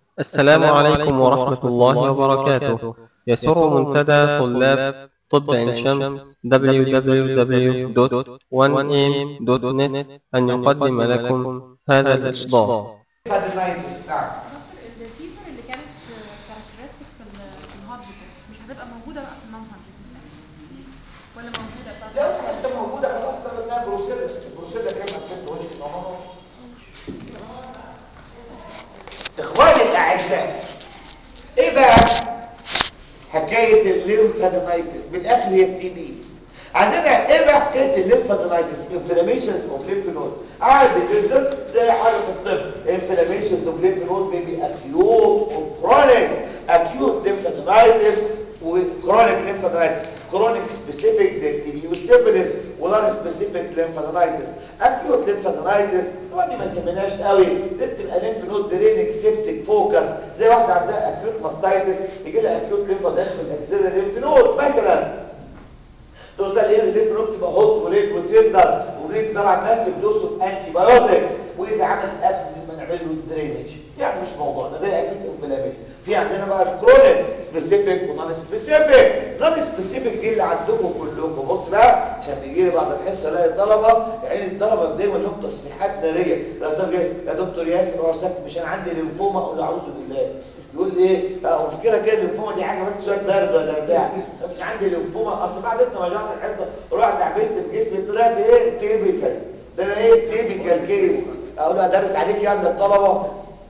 السلام عليكم ورحمة الله وبركاته يسر منتدى طلاب طب عين شمس www.1am.net أن يقدم لكم هذا الإصدار هادلايتس نعم الفيفر اللي كانت كاركترستيك في ال- في الهارد مش هتبقى موجوده بقى في النون هارد ولا موجوده بتاعت لو حتى موجوده خلاص سببناها بروسيلا البروسيلا كام هتكون وش الامانه اخواني الاعزاء ايه بقى حكايه الليمفادينايتس بالاخر هي التي بي عندنا ايه بقى حكايه الليمفادينايتس انفلاميشن اوف ليمف نود عادي جدا زي حاجه في الطب انفلاميشن اوف ليمف نود بيبي اكيوت وكرونيك اكيوت ليمفادينايتس وكرونيك ليمفادينايتس كرونيك سبيسيفيك زي التي بي والسيفلس ونون سبيسيفيك ليمفادينايتس اكيوت ليمفادينايتس طبعا دي ما تهمناش قوي دي بتبقى ليمف نود درينج سيبتيك فوكس زي واحده عندها اكيوت ماستايتس يجي لها اكيوت ليمفادينايتس في الاكسيلري ليمف نود مثلا تقول ده ايه الليمف نود تبقى هوت وريد وتندر وريد طبعا ماسك دوز اوف انتي بايوتكس واذا عمل ابس بنعمل له درينج يعني مش موضوعنا ده اكيد انفلاميشن في عندنا بقى الكرونيك سبيسيفيك ونون سبيسيفيك نون سبيسيفيك دي اللي عندكم كلكم بص بقى عشان بيجي لي بعد الحصه الاقي طلبه يعني الطلبه دايما لهم تصريحات ناريه لو تجي يا دكتور ياسر هو ساكت مش انا عندي ليمفوما اقول له اعوذ بالله يقول لي ايه اه مفكره كده الليمفوما دي حاجه بس شويه برد ولا بتاع مش عندي ليمفوما اصل بعد انت ما جربت الحصه رحت دعبست في جسمي طلعت ايه تيبيكال ده انا ايه تيبيكال كيس اقول له ادرس عليك يعني الطلبه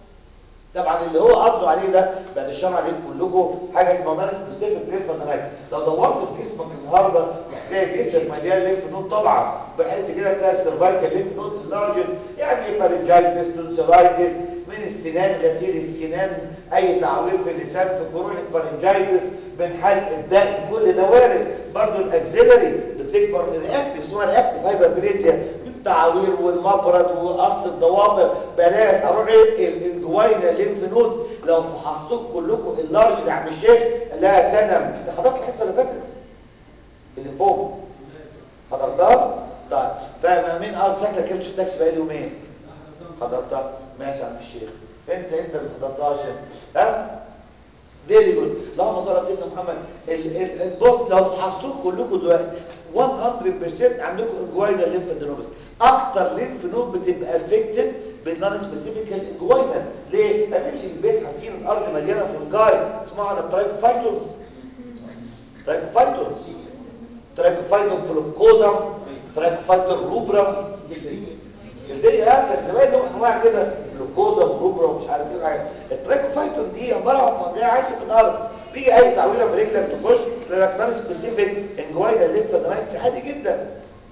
طبعا اللي هو قصده عليه ده بعد الشرع عليكم كلكم حاجه اسمها مانس سبيسيفيك ليمفادينايتس لو دورت في جسمك النهارده هتلاقي جسمك مليان ليمف نود طبعا بحيث كده تلاقي السيرفايكال ليمف نود لارجن يعني فارنجايتس تونسلايتس من السنان غسيل السنان اي تعوير في اللسان في كرونيك فارنجايتس من حلق الدقن كل ده وارد برضه الاكسيلري بتكبر رياكتيف اسمها رياكتيف هايبربريزيا التعوير والمبرد وقص الضوافر بنات اروح ايه الجوينه الليمف نود لو فحصتوك كلكم اللارج اللي عم الشيخ لا تنم انت حضرتك الحصه اللي فاتت اللي فوق حضرتها طيب فمين قال شكلك كده مش تاكسي بقالي يومين حضرتها ماشي يا عم الشيخ انت انت اللي حضرتهاش ها فيري جود اللهم صل على سيدنا محمد ال- ال- البص لو فحصتوك كلكم دلوقتي 100% عندكم انجوينا ليمفادينوبس اكتر ليمف نود بتبقى افكتد بالنون سبيسيفيك انجوينا ليه؟ ما بيمشي البيت حافين الارض مليانه فنجاي اسمها عن الترايكوفايتونز ترايكوفايتونز ترايكوفايتون فلوكوزم ترايكوفايتون روبرم جلديه اه كان زمان له انواع كده جلوكوزا وروبرا ومش عارف ايه حاجه الترايكوفايتون دي عباره عن فنجيه عايشه في الارض بيجي اي تعويره برجلك تخش تلاقي لك نون سبيسيفيك انجوينا ليمفادينايتس عادي جدا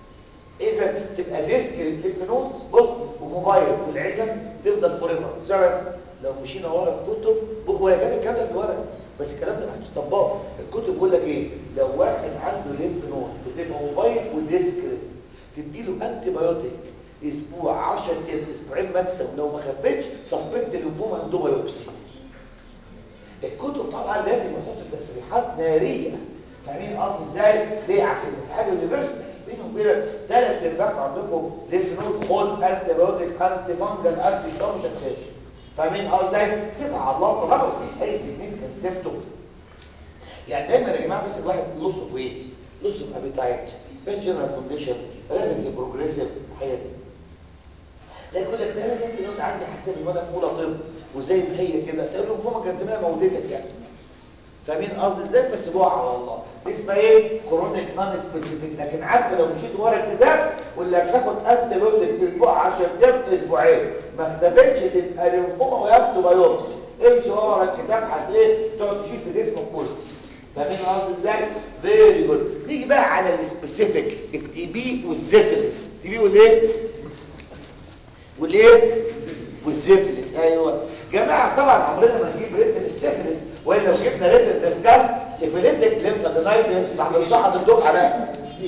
اذا تبقى ديسك للليمف بص وموبايل والعلم تفضل فوريفر اسمع بس لو مشينا ورا الكتب هو كاتب الكلام ده في الورق بس الكلام ده محدش طبقه الكتب بيقول لك ايه لو واحد عنده ليمف نود بتبقى موبايل وديسك تديله انتي بايوتيك اسبوع 10 ايام اسبوعين ماكسيموم لو ما خفتش سسبكت الليمفوما عنده بايوبسي الكتب طبعا لازم يحط تسريحات ناريه فاهمين قصدي ازاي ليه عشان في حاجه يونيفرسال بينه وبين ثلاث ارباع عندكم ليمف نود خد انتي بايوتيك انتي فانجل انتي ده مش هتخش فاهمين قصدي ازاي سيبها على الله طبعا مفيش اي سيجنيفيكانت سيمتوم يعني دايما يا جماعه بس الواحد لوس اوف ويت لوس اوف ابيتايت جنرال كونديشن رابيدلي بروجريسيف حياتي لا يقول لك ده انا انت نوت عندي حساب وانا في اولى طب وزي ما هي كده تقول لهم فما كان زمان موتتك يعني فاهمين قصدي ازاي فسيبوها على الله دي اسمها ايه كرونيك نون سبيسيفيك لكن عارفه لو مشيت ورا الكتاب واللي هتاخد انت بيوتك اسبوع 10 ايام اسبوعين ما اختفتش تبقى ليمفوما وياخدوا بايوبسي امشي ورا الكتاب هتلاقيه تقعد تشيل في جسمك كله فاهمين قصدي ازاي فيري جود نيجي بقى على السبيسيفيك التي بي والسيفلس التي بي والايه والايه والسيفلس ايوه جماعه طبعا عمرنا ما نجيب ريتن السيفلس والا لو جبنا ريتن ديسكاس سيفيليتك ليمفادينايتس بعد نصحة الدفعه بقى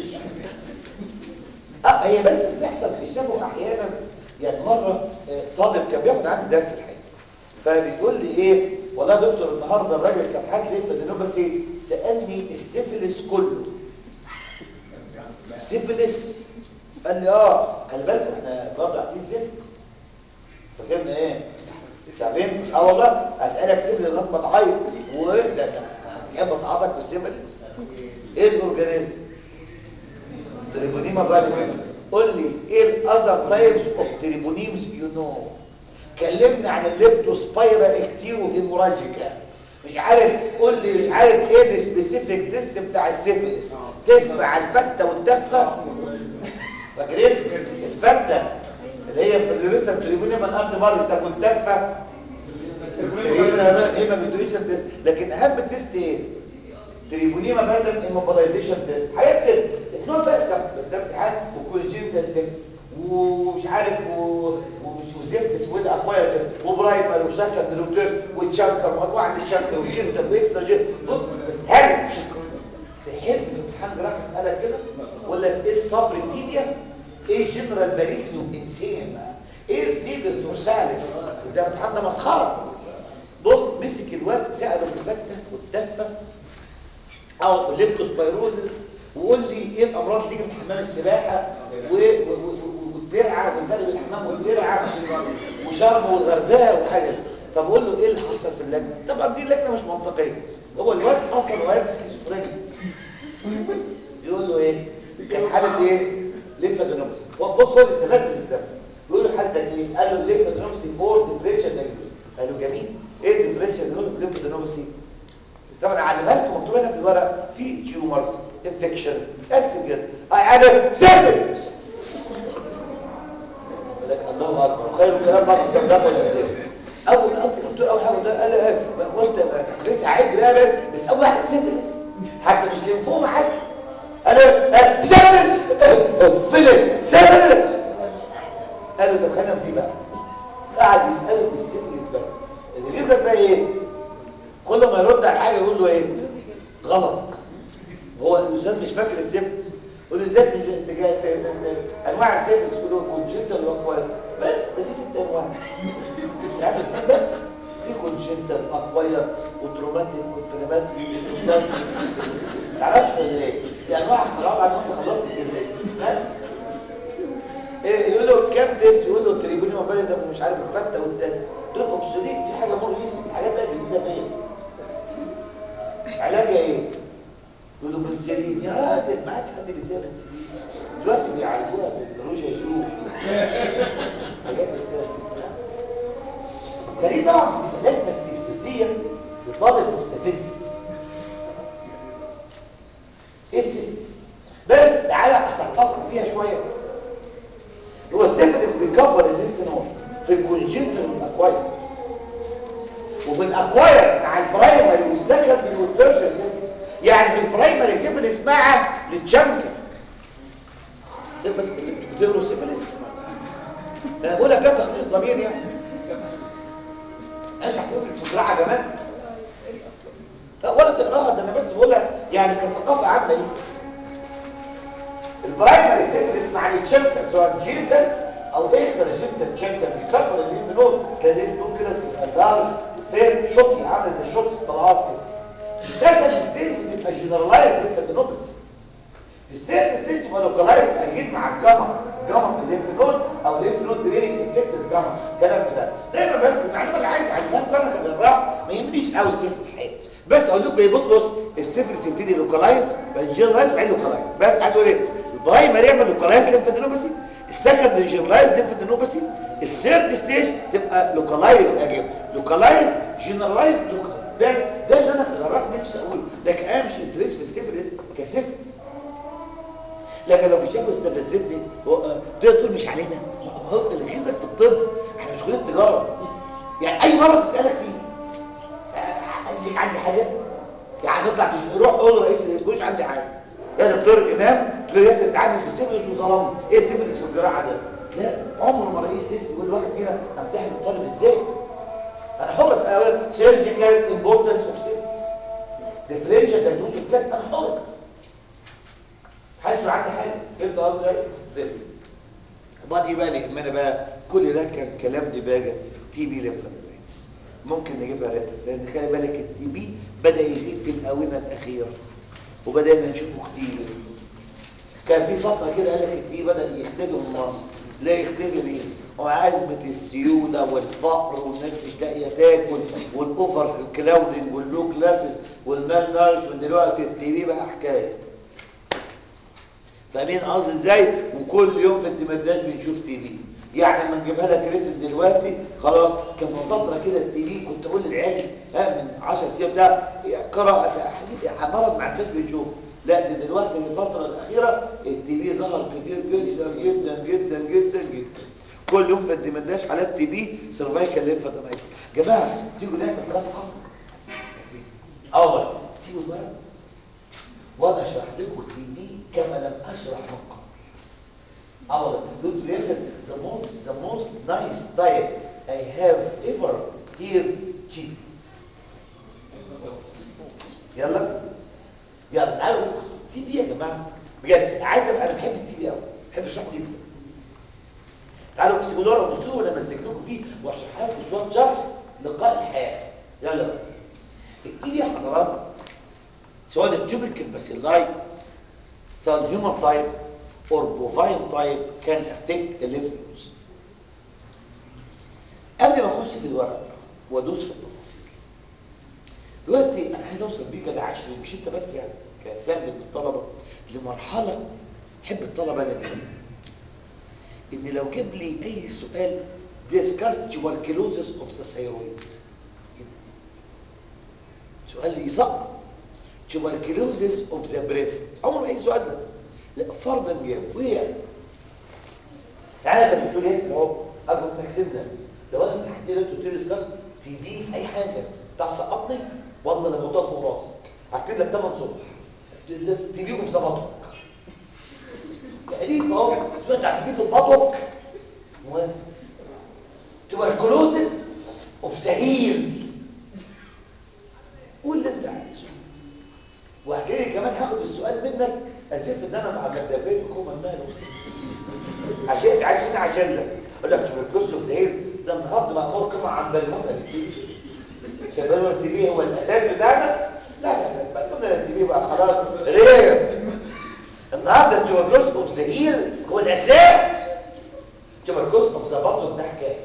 اه هي بس بتحصل في الشفوي احيانا يعني مره آه، طالب كان بياخد عندي درس الحقيقه فبيقول لي ايه والله يا دكتور النهارده الراجل كان حاجه زي فادينوباسي سالني السيفلس كله سيفلس قال لي اه خلي بالكم احنا برضه عارفين سيفلس فاكرنا ايه تعرفين اه والله اسالك سيبلي لغايه ما تعيط وده ده تحب اصعدك بالسيبلز ايه الاورجانيزم تريبونيما فاليمنت قول لي ايه الاذر تايبس اوف تريبونيمز يو نو كلمنا عن الليبتوسبايرا اكتيرو هيموراجيكا مش عارف قول لي مش عارف ايه السبيسيفيك ديست بتاع السيفلس تسمع الفته والدفه فاكرين الفته اللي هي في اللي لسه تريبونيما الارض مره طب والدفه هي ما بتدويش التست لكن اهم تيست ايه تريبونيما باندم ايموبلايزيشن تيست حاجات كده النوع بقى ده بس ده امتحان وكولجين سيف ومش عارف و- ومش وزفت اسود اكواير وبرايمر وشكل دكتور وتشانكر وانواع التشانكر وجنتر واكسترا جنتر بص بس هل تحب في امتحان جراحه اسالك كده ولا ايه الصبر تيبيا ايه جنرال باريسيوم انسان ايه التيبس دورساليس ده امتحان ده مسخره بص مسك الواد ساله الفته والدفه او الليبتوسبيروزس وقول لي ايه الامراض اللي تيجي من حمام السباحه و- و- و- والترعه والفرق بين الحمام والترعه وشرم والغردقه وحاجه طب قول له ايه اللي حصل في اللجنه طبعا دي اللجنه مش منطقيه هو الواد اصلا واد سكيزوفرينيا يقول له ايه كان حاله ايه ليمفادينوبس هو بص هو لسه نازل الزمن يقول له حالتك ايه قال له ليمفادينوبس فور ديفرنشال دايجنوز قال له جميل ايه الديفرنشال ليمفادينوبس طبعا علمها لكم مكتوب هنا في الورق في تيومرز انفكشنز قسم كده انا سيفلس الله اكبر خير الكلام ما كان ده الانسان اول اول قلت له اول حاجه ده قال لي ايه ما قلت أنا لسه عايز بقى بس بس اول واحد سيفلس حتى مش لينفوما حاجه قال له سيفلس فيلس سيفلس قال له طب خلينا في دي بقى قعد يساله في السيفلس بس اللي بيظهر بقى ايه كل ما يرد على حاجه يقول له ايه غلط هو الاستاذ مش فاكر السيفلس يقول له ازاي تج- تج- ت- ت- انواع السيفلس يقول له كونجنتال واكواير بس ده في ست انواع يعني اتنين بس في كونجنتال اكواير وتروماتيك وانفلاماتري وبلازمي تعرفش ولا ايه دي انواع خلاص بعد ما انت خلصت كده ها؟ إيه يقول له كام تيست يقول له تريبوني مبالي ده مش عارف الفته والدم دول اوبسوليت في حاجه مور ريسنت حاجات بقى جديده فيا علاجها ايه يقول له بنسلين يا راجل ما عادش حد بيديها بنسلين دلوقتي بيعالجوها بالروجا جو حاجات كده فدي طبعا لجنه استفساسيه لطالب مستفز ايه السفلس بس تعالى اثقفك فيها شويه هو السيفلس بيكبر الليمف نود في الكونجنتال والاكواير وفي الاكواير مع البرايمري والسكندري والتيرشري سيفلس يعني في البرايمري سيفلس مع التشانكر سيفلس اللي بتقروا سيفلس ده انا بقول لك ده تخليص ضمير يعني ايش هحسب الفزاعه يا جماعه لا ولا تقراها ده انا بس بقول لك يعني كثقافه عامه ليك البرايمري سيفلس مع التشانكر سواء جينيتال او اكسترا جينيتال تشانكر بيكبر الليمف نود كده الليمف نود كده بتبقى لارج فين شوطي عامل زي الشوط الطلعات كده السكند ستيج بتبقى جنرالايز ليمفادينوباثي الثيرد ستيج تبقى لوكالايز اكيد مع الجاما جاما في الليمف نود او الليمف نود دريننج افكتد جاما الكلام ده دايما بس المعلومه اللي عايز اعلمها لكم انا كجراح ما يهمنيش قوي السيفلس حقيقي بس اقول لكم ايه بص بص السيفلس يبتدي لوكالايز بعدين جنرالايز بعدين لوكالايز بس عايز اقول ايه البرايمري يعمل لوكالايز ليمفادينوباثي السكند جنرالايز ليمفادينوباثي الثيرد ستيج تبقى لوكالايز اجيب لوكالايز جنرالايز لوكال بس ده اللي انا كجراح نفسي اقوله لكن انا مش انتريس في السيفلس كسيفلس لكن لو شافوا استفزتني هو- آه، تقدر تقول مش علينا هو الغيظك في الطب احنا مش كليه تجاره يعني اي مرض تسالك فيه آه، ليك عندي حاجه يعني تطلع تش- روح قول رئيس الاسم مش عندي حاجه يا دكتور امام تقول لي انت بتعامل في السيفلس وظلمني ايه السيفلس في الجراحه ده لا عمره ما رئيس اسم يقول واحد فينا امتحن الطالب ازاي انا حر اسال سيرجيكال امبورتنس اوف سيفلس ديفرنشال دايجنوز اوف كاس انا حر حاسس عندي حاجه فهمت قصدي فهمت وبعد ايه بقى اللي يهمنا بقى كل ده كان كلام دباجه تي بي ليمفادينايتس ممكن نجيبها ريتم لان خلي بالك التي بي بدا يزيد في الاونه الاخيره وبدانا نشوفه كتير كان في فتره كده قال لك التي بدا يختفي من مصر لا يختفي ليه وأزمة السيولة والفقر والناس مش لاقية تاكل والأوفر كلاودنج واللو كلاسز والمال نارش ودلوقتي التي في بقى حكاية فاهمين قصدي ازاي وكل يوم في الدمداش بنشوف تي في يعني لما نجيبها لك ريتم دلوقتي خلاص كان في فتره كده التي في كنت اقول للعيال ها من 10 سنين بتاع قراءه حديد مرض ما عندناش بنشوف لا ده دلوقتي في الفتره الاخيره التي في ظهر كتير جدا جدا جدا جدا جدا كل يوم في الدمداش حالات تي في سيرفايكال ليمفادينايتس جماعه تيجوا نعمل صفحه اول سيبوا بقى وانا اشرح لكم التي في كما لم اشرح من قبل our good lesson the most the most nice diet I have ever here cheap يلا يلا تعالوا تي بي يا جماعه بجد عايز ابقى انا بحب التي بي قوي بحب اشرحه جدا تعالوا اكسبوا له وبصوا وانا ماسك لكم فيه واشرح لكم شويه شرح لقاء الحياه يلا بقى التي بي يا حضرات سواء التوبيكال باسيلاي سواء الهيومن تايب or bovine type can affect the lymph nodes. قبل ما اخش في الورق وادوس في التفاصيل. دلوقتي انا عايز اوصل بيك لعشري مش انت بس يعني كانسان من الطلبه لمرحله حب الطلبه انا دي ان لو جاب لي اي سؤال discuss tuberculosis of the thyroid كده سؤال يسقط tuberculosis of the breast عمره اي سؤال ده لا فرضا جاب وايه يعني تعالى انت بتقول ياسر اهو ارجو انك سيبنا لو انا تحت لك قلت لي ديسكاس في بي في اي حاجه تعرف سقطني والله انا بحطها فوق راسك هكتب لك 8 صبح تبيه في ظبطك تقريبا اهو سمعت تبيه في البطن موافق تبركلوزس اوف سهيل قول اللي انت عايزه وهجري كمان هاخد السؤال منك اسف ان انا مع جدابين كوما ماله عشان عشان عشان لك اقول لك تبركلوز وسهيل ده النهارده مأمور كما عن بالمونة التبيه شباب التبيه هو الاساس بتاعنا لا لا لا بالمونة التبيه بقى خلاص رير النهارده التبركلوز اوف سهيل هو الاساس تبركلوز اوف ذا بطن ده حكايه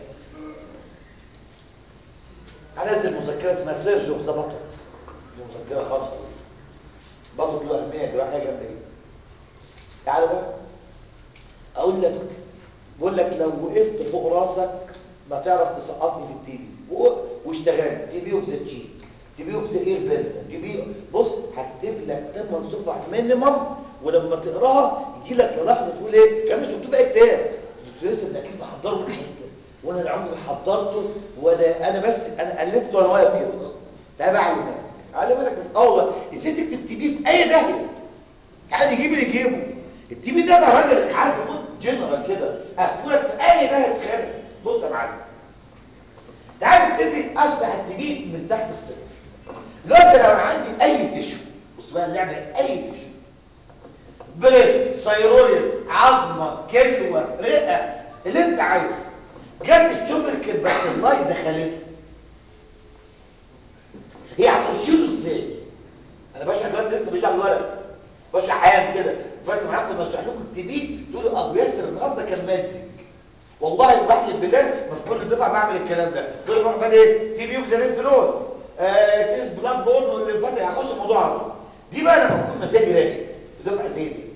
هنزل مذكره اسمها سيرج اوف ذا بطن دي مذكره خاصه برضه له اهميه جراحيه جامده جدا تعالوا بقى اقول لك بقول لك لو وقفت فوق راسك ما تعرف تسقطني في التي بي واشتغلت تي بي اوف ذا تشيك تي بي اوف ذا اير بيلد تي بي بص هكتب لك 8 صفح مينيمم ولما تقراها يجي لك لحظه تقول ايه كمان شفتوه في اي كتاب دكتور ياسر ده اكيد محضره من حته وانا اللي عمري حضرته وانا انا بس انا الفت وانا واقف كده ده بعلمك على بالك بس اه والله ازاي تكتب تي بي في اي داهيه حد يجيب اللي يجيبه التي بي ده انا راجل عارف جنرال كده هقولك في اي داهيه تخيل بص يا معلم تعال نبتدي اشرح التي بي من تحت الصفر دلوقتي لو انا عندي اي تشو بص بقى اللعبه اي تشو بريست سيروريال عظمه كلوه رئه اللي انت عايزه جت تشوبركل بس اللاي دخلت هي هتخش له ازاي انا بشرح دلوقتي لسه بيشرح الورق بشرح عام كده فاكر معاكم بشرح لكم التي بي تقولوا ابو ياسر النهارده كان ماسك والله بحلف بالله ما في كل الدفعه بعمل الكلام ده تقول له بقى ايه تي بي وكلام فلون آه تيس بلاد بون والليمفات هخش الموضوع على طول دي بقى لما اكون مساجي رايق في دفعه زي دي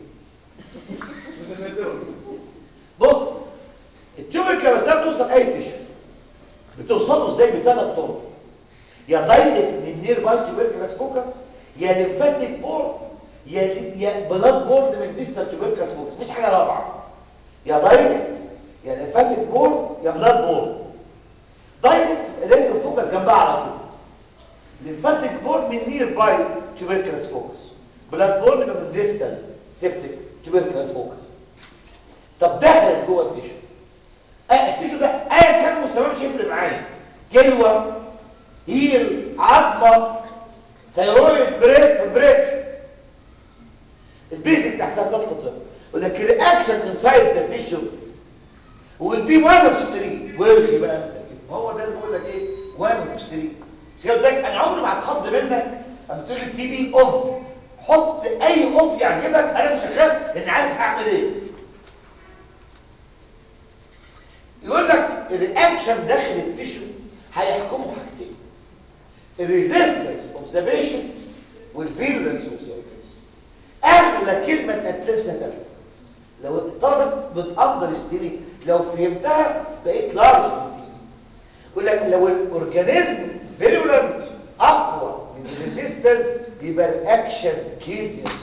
بص التيوبركل بس بتوصل اي تشو بتوصله ازاي بثلاث طرق يا دايركت من نير باي تيوبركلس فوكس يا ليمفاتيك بورد يا يا بلاد بورد من ديستال تيوبركلس فوكس مفيش حاجه رابعه يا دايركت يا ليمفاتيك بورد يا بلاد بورد دايركت لازم فوكس جنبها على طول ليمفاتيك بورد من نير باي تيوبركلس فوكس بلاد بورد من ديستال سيبتيك تيوبركلس فوكس طب دخل جوه التيشو اه التيشو ده ايا كان مستواه مش هيفرق معايا كلوه هيل عظمه ثيرويد بريست بريتش البيزك تحسها ضغط الطب يقول لك رياكشن انسايد ذا تيشو will be one of three والغي بقى انت كده هو ده اللي بقول لك ايه one of three سيبك انا عمري ما هتخض منك اما تقول لي تي بي اوف حط اي اوف يعجبك انا مش هخاف لان عارف هعمل ايه يقول لك الرياكشن داخل التيشو هيحكموا حاجتين الريزيستنس اوف ذا بيشنت والفيرولنس اوف ذا اغلى كلمه تتلفها ثلاثه لو الطلبه بس بتقدر استيمي لو فهمتها بقيت لارج يقول لك لو الاورجانيزم فيرولنت اقوى من الريزيستنس يبقى الاكشن كيزيوس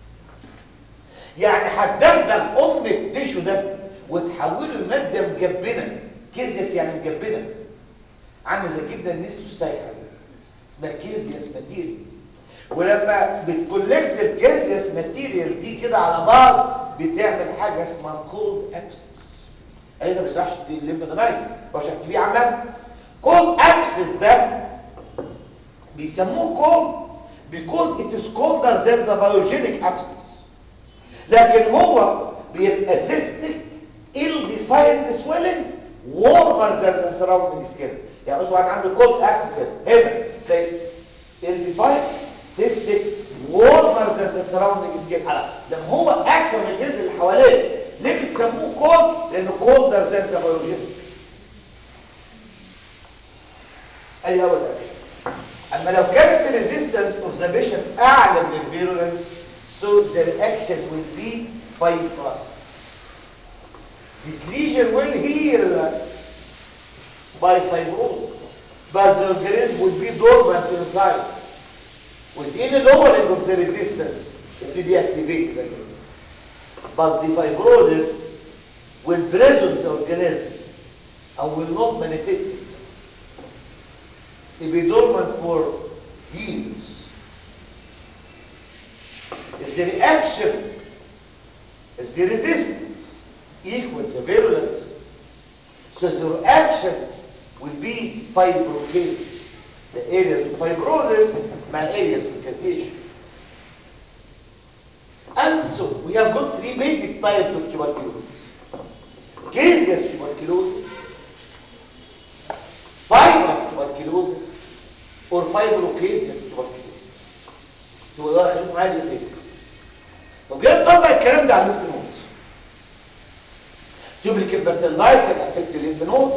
يعني هتدغدغ ام التيشو ده وتحوله لماده مجبنه كيزيوس يعني مجبنه عامله زي جدا النسل السايحه اسمها كيزيوس ماتيريال ولما بتكولكت الكيزيوس ماتيريال دي كده على بعض بتعمل حاجه اسمها كولد ابسس انا ما بشرحش الليمفادينايتس بشرح بيه عامه كولد ابسس ده بيسموه كولد because it is colder than the biogenic abscess لكن هو بيبقى cystic ill-defined swelling warmer than the surrounding skin يعني مثلا واحد عنده cold abscess هنا تلاقي ill-defined cystic warmer than the surrounding skin على لما هو اكثر من الجلد اللي حواليه ليه بتسموه cold لانه colder than the biogenic ادي اول حاجه اما لو كانت الريزيستنس اوف ذا بيشنت اعلى من الفيرولنس so the reaction will be fibrous this lesion will heal by fibrosis but the organism will be dormant inside with any lowering of the resistance it will be activated again but the fibrosis will present the organism and will not manifest itself it be dormant for years. If the reaction, if the resistance equals the virulence, so the reaction will be fibrosis. The areas of fibrosis, my areas of cassation. And so we have got three basic types of tuberculosis. Gaseous tuberculosis, fibrous tuberculosis, or fibrocaseous tuberculosis. هو ده خليكم معايا دقيقتين. طب جاي نطبق الكلام ده على الليمف نود. تيوبريكال بس اللايت كان افكت الليمف نود.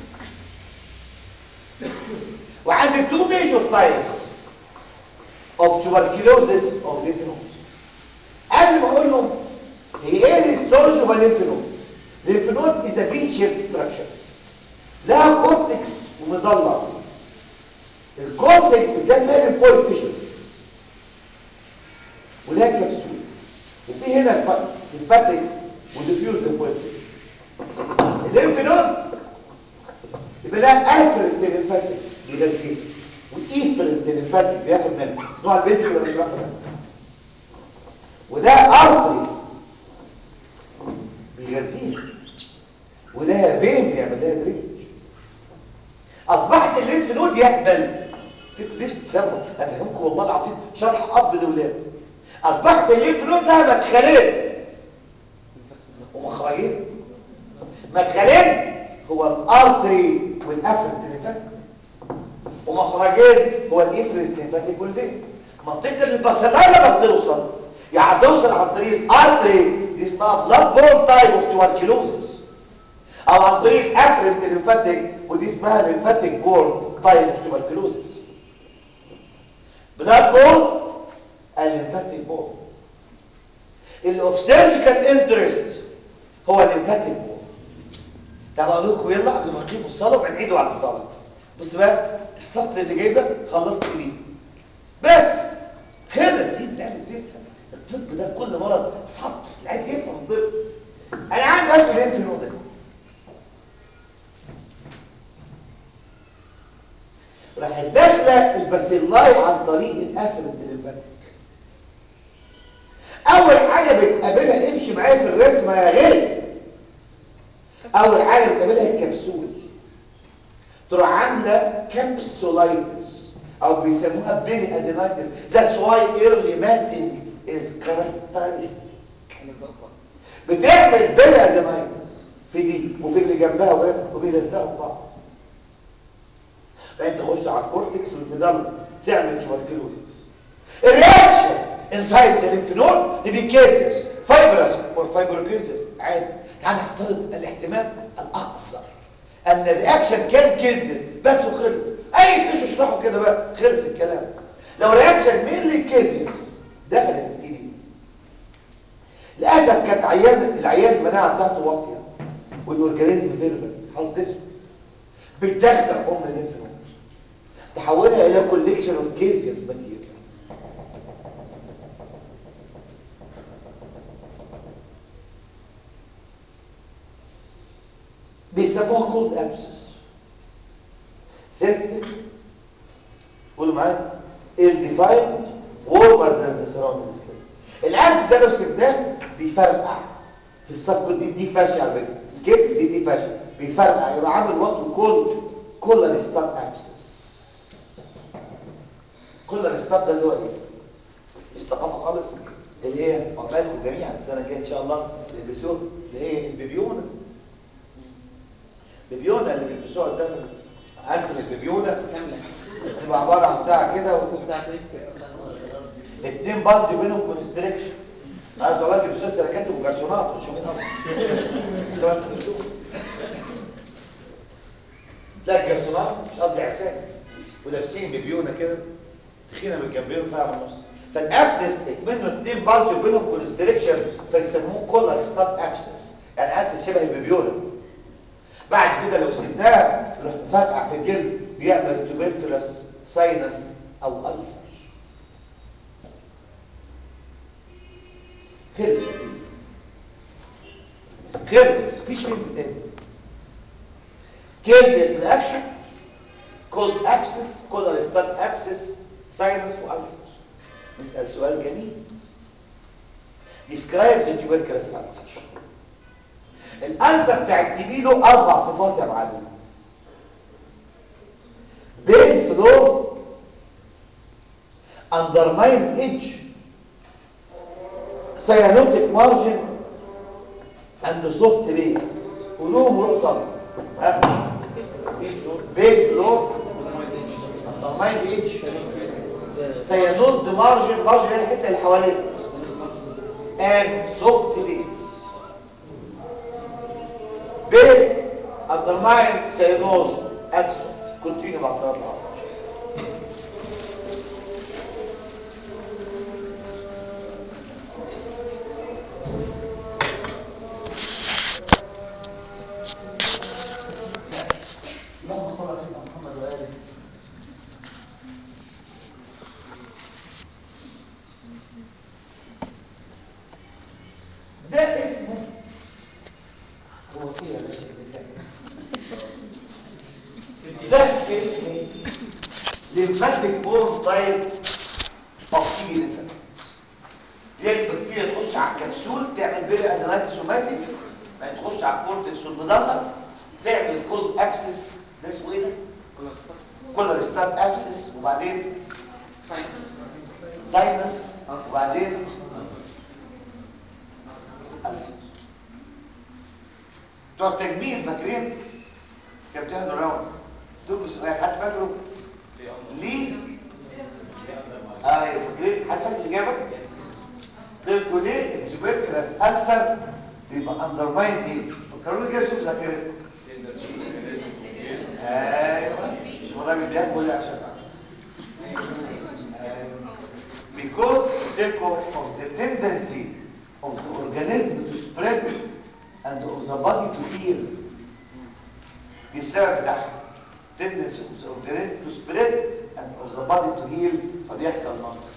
وعندي تو ميجور تايبس اوف tuberculosis اوف lymph nodes. قبل ما اقول لهم هي ايه الهيستولوجي اوف الليمف نود؟ الليمف نود از ا بين شيب ستراكشر. لها كورتكس ومضلع. الكورتكس بتلاقي مالي بوينت تيشو وده كبسول وفي هنا الفاتكس وديفيوز بوينت الليمف نود يبقى ده افرنت للفاتك بيغذيه وايفرنت للفاتك بياخد منه اسمها البنت ولا مش واخد وده ارتري بيغذيه وده فين بيعمل لها درينج اصبحت الليمف نود يقبل ليش تفهموا افهمكم والله العظيم شرح اب لاولاد اصبحت الليمف نود لها مدخلين ومخرجين مدخلين هو الارتري والافرنت الليمفاتيك ومخرجين هو الافرنت الليمفاتيك والفين منطقه البصيلة لما بتوصل يعني توصل عن طريق الارتري دي اسمها بلاد بورن تايب اوف توبركلوزس او عن طريق افرنت الليمفاتيك ودي اسمها الليمفاتيك بورن تايب اوف توبركلوزس بلاد بورن الليمفاتيك بورن اللي اوف سيرجيكال انترست هو الليمفاتيك بورن طب اقول لكم يلا قبل ما نقيم الصلاه وبنعيدوا على الصلاه بص بقى السطر اللي جاي ده خلصت بيه بس خلص يبقى لازم تفهم الطب ده في كل مرض سطر اللي عايز يفهم الطب انا عندي قلب ليه في النقطه دي راح داخله الباسيلاي عن طريق الافرنت الليمفاتيك اول حاجه بتقابلها امشي معايا في الرسمه يا غلس اول حاجه بتقابلها الكبسول تروح عامله كبسولايتس او بيسموها بيري ادينايتس ذاتس واي ايرلي ماتنج از كاركترستيك بتعمل بيري ادينايتس في دي وفي اللي جنبها وبيلزقوا بعض بعدين تخش على الكورتكس والميدال تعمل توبركلوزس الرياكشن انسايد ذا ليمف نود دي بيكيزس فايبرس اور فايبروكيزس عادي تعال نفترض الاحتمال الاقصر ان الرياكشن كان كيزيس بس وخلص اي فيش اشرحه كده بقى خلص الكلام لو رياكشن مينلي كيزيس دخلت التي بي للاسف كانت عيان العيان المناعه بتاعته واطيه والاورجانيزم فيربل حظه بتدغدغ ام الليمف نود تحولها الى كوليكشن اوف كيزيس ماتيريال بيسموها كولد ابسس سيستم قولوا معايا الديفايند وورمر ذان ذا سراوندينج سكين الابس ده لو سبناه بيفرقع في الصف دي دي فاشل على فكره سكيت دي دي فاشل بيفرقع يبقى عامل وقت كولد كولر ستات ابسس كولر ستات ده اللي هو ايه؟ مش ثقافه خالص اللي هي عقبالكم جميعا السنه الجايه ان شاء الله تلبسوها اللي هي البيبيونه بيبيونه اللي بيلبسوها قدام عارف البيبيونه تبقى عباره عن بتاع كده وبتاع الاثنين بلج بينهم كونستريكشن عايز اقول لك بس سلكات وجرسونات مش مين اصلا لا الجرسونات مش قصدي عساك ولابسين بيبيونه كده تخينه من الجنبين وفيها من النص فالابسس منه اثنين بلج بينهم كونستريكشن فيسموه كولر ستات ابسس يعني ابسس شبه البيبيونه بعد كده لو سبناه يروح مفرقع في الجلد بيعمل توبركلس ساينس او ألسر خلص خلص مفيش فيلم تاني كيزيس رياكشن كولد ابسس كولر ستات ابسس ساينس والسر نسال سؤال جميل describe the tuberculous ulcer الألسر بتاع التي بي له أربع صفات يا معلم بين فلو undermined edge cyanotic margin and soft base قولوهم وروحوا طبعا بين فلو undermined edge cyanose margin margin هي الحته اللي حواليه and soft base بين undermined cyanose and soft continue مع صلاة العصر اللهم صل على سيدنا محمد وآله ده اسمه هو ايه يا باشا الانسان ده اسمه ليمفاتيك بورن تايب اوف تي ليمفاتيك هي البكتيريا تخش على الكبسول تعمل بيري ادرينال سوماتيك بعدين تخش على الكورتكس والمضله تعمل كولد ابسس ده اسمه ايه ده؟ كولر ستارت ابسس وبعدين ساينس وبعدين ألسر. بتوع التجميل فاكرين كان بتاخدوا راوند دول سؤال حد فاكره ليه ايوه فاكرين حد فاكر الاجابه قلت لكم ليه التوبركلس ألسر بيبقى اندرماين دي فكروني كده شوف ذاكرتكم ايوه شوف الراجل بياكل عشان أيوة. because تلكم of the tendency of the organism to spread and of the body to heal دي السبب بتاعها tendency of the organism to spread and of the body to heal فبيحصل منطق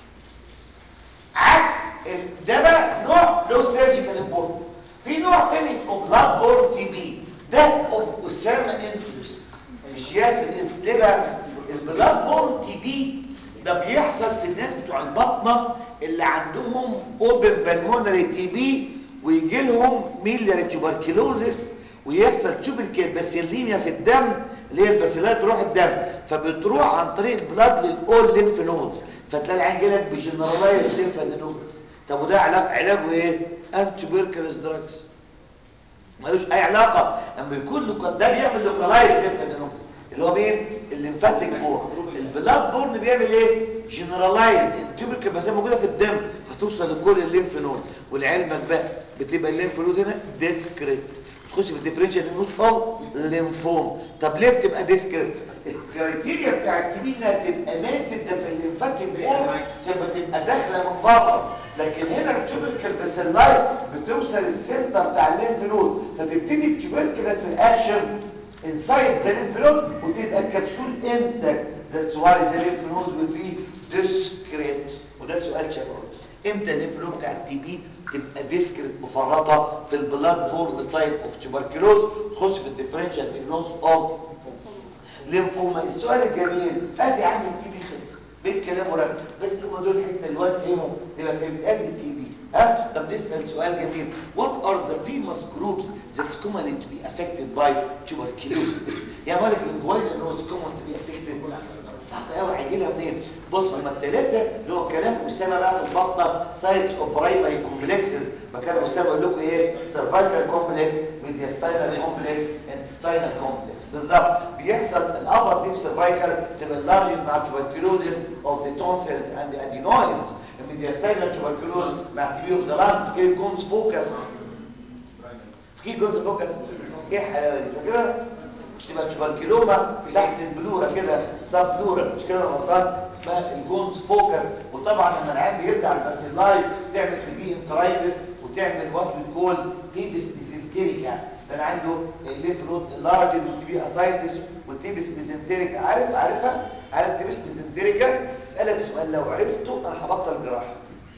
عكس ال- ده بقى نوع له سيرجيكال امبورت في نوع تاني اسمه بلاد بورن تي بي ده اوف اسامه انفلوسنس مش ياسر انفلوسنس ليه بقى البلاد بورن تي بي ده بيحصل في الناس بتوع البطنه اللي عندهم اوبن بالمونري تي بي ويجي لهم ميلياري توبركلوزس ويحصل توبركل باسيليميا في الدم اللي هي الباسيلات تروح الدم فبتروح عن طريق البلاد للاول ليمف نودز فتلاقي العين جالك بجنرالايز ليمف نودز طب وده علاج علاجه ايه انتي بيركلس دراجز ملوش اي علاقه اما يكون له ده بيعمل لوكالايز ليمف نودز اللي هو مين الليمفاتيك بورن البلاد بورن بيعمل ايه جنرالايز التيوبركل بس موجوده في الدم هتوصل لكل الليمف نود ولعلمك بقى بتبقى الليمف نود هنا ديسكريت تخش في الديفرنشال ليمفوم ليمفوم طب ليه بتبقى ديسكريت الكرايتيريا بتاع الكبير انها تبقى ماتت ده في الليمفاتيك وول عشان بتبقى داخله من بره لكن هنا التوبركل بسلايت بتوصل السنتر بتاع الليمف نود فتبتدي التوبركلس اكشن انسايد ذا ليمف نود وتبقى الكبسول انتك ذاتس واي ذا ليمف نود will be discrete وده سؤال شفوي امتى الليمف نود بتاع التي بي تبقى ديسكريت مفرطه في البلاد بورن تايب اوف تيوبركلوز تخش في الديفرنشال ديجنوز اوف ليمفوما السؤال الجميل ادي عامل تي بي خلص بيت كلام ورد بس هم دول حته الواد فهموا يبقى فهمت ادي التي بي ها طب نسال سؤال جميل what are the famous groups that's commonly to be affected by tuberculosis يا مالك الجوين اللي هو common to be affected صح قوي هيجي لها منين بص هما الثلاثه اللي هو كلام اسامه بقى في البطنه سايتس اوف برايمري كومبلكسز ما كان اسامه يقول لكم ايه سيرفايكال كومبلكس ميدياستاينال كومبلكس انتستاينال كومبلكس بالظبط بيحصل الابر ديب سيرفايكال تبقى اللارج مع tuberculosis of the tonsils and the adenoids الميدياستاينال tuberculosis مع تي بي اوف ذا لانج كده جونز فوكس في جونز فوكس ايه الحلاوه دي فاكرها تبقى تبركلوما تحت البلورة كده سب بلورة مش كده غلطان اسمها الجونز فوكس وطبعا لما العين بيرجع الباسيلاي تعمل تبي انترايتس وتعمل وات بتكون تيبس ميزنتريكا فانا عنده الليف نود لارج وتبي اسايتس والتيبس ميزنتريكا عارف عارفها عارف تيبس ميزنتريكا اسالك سؤال لو عرفته انا هبطل جراحه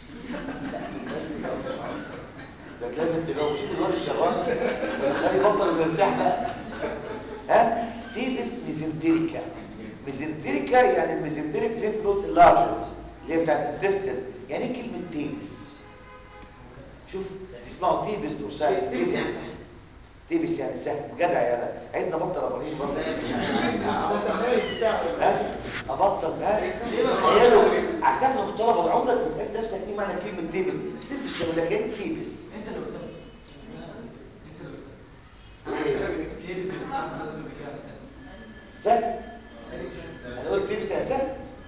ده لازم تجاوب شوف الواد الشغال خلي بطل ويرتاح بقى ها تيبس ميزنتريكا ميزنتريكا يعني الميزنتريك ليف نود اللارجت اللي هي بتاعت الانتستين يعني ايه كلمه تيبس شوف تسمعوا تيبس دورسايز تيبس تيبس يعني سهل جدع يا لا عايزنا ابطل ابراهيم برضه ها ابطل ها تخيلوا عشان لو طلبوا عمرك بتسال نفسك ايه معنى كلمه تيبس بتصير في الشمالكين تيبس سهل انا قلت تيبس يا سهل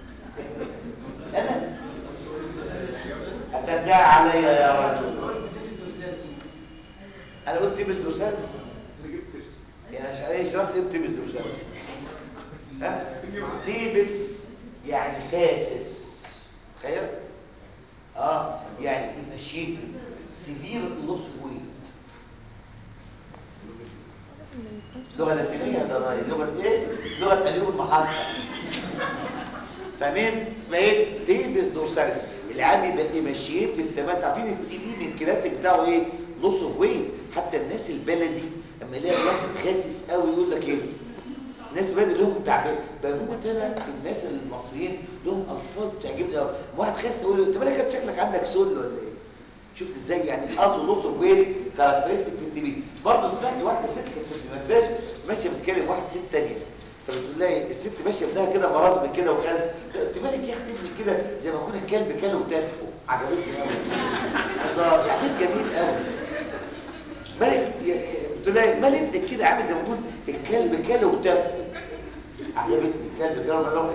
انا هتدعي عليا يا رجل انا قلت تيبس دوسانس يعني عشان شرحت ايه تيبس دوسانس ها تيبس يعني فاسس تخيل اه يعني انشيتد سيفير لوس ويت لغه لاتينيه يا زراير لغه ايه لغه اليوم المحطه فاهمين اسمها ايه تيبس دورساليس العام يبقى مشيت انت ما عارفين التي بي من الكلاسيك بتاعه ايه لوس اوف ويت حتى الناس البلدي اما يلاقي واحد خاسس قوي يقول لك ايه الناس بدأ لهم تعبان بموت انا الناس المصريين لهم الفاظ بتعجبني قوي واحد خاس يقول له انت مالك شكلك عندك سل ولا ايه شفت ازاي يعني الارض لوس اوف ويت كاركترستيك في التي بي برضه سمعت واحده ست كانت في المدرسه ماشيه بتكلم واحد ست ثانيه فبتقول لها الست ماشيه ابنها كده مراسم كده وخاز انت مالك يا اختي ابني كده زي ما يكون الكلب كله وتافهه عجبتني قوي الله تعبير جميل قوي مالك قلت لها مال ابنك كده عامل زي ما يكون الكلب كله وتافهه عجبتني الكلب كله وتافهه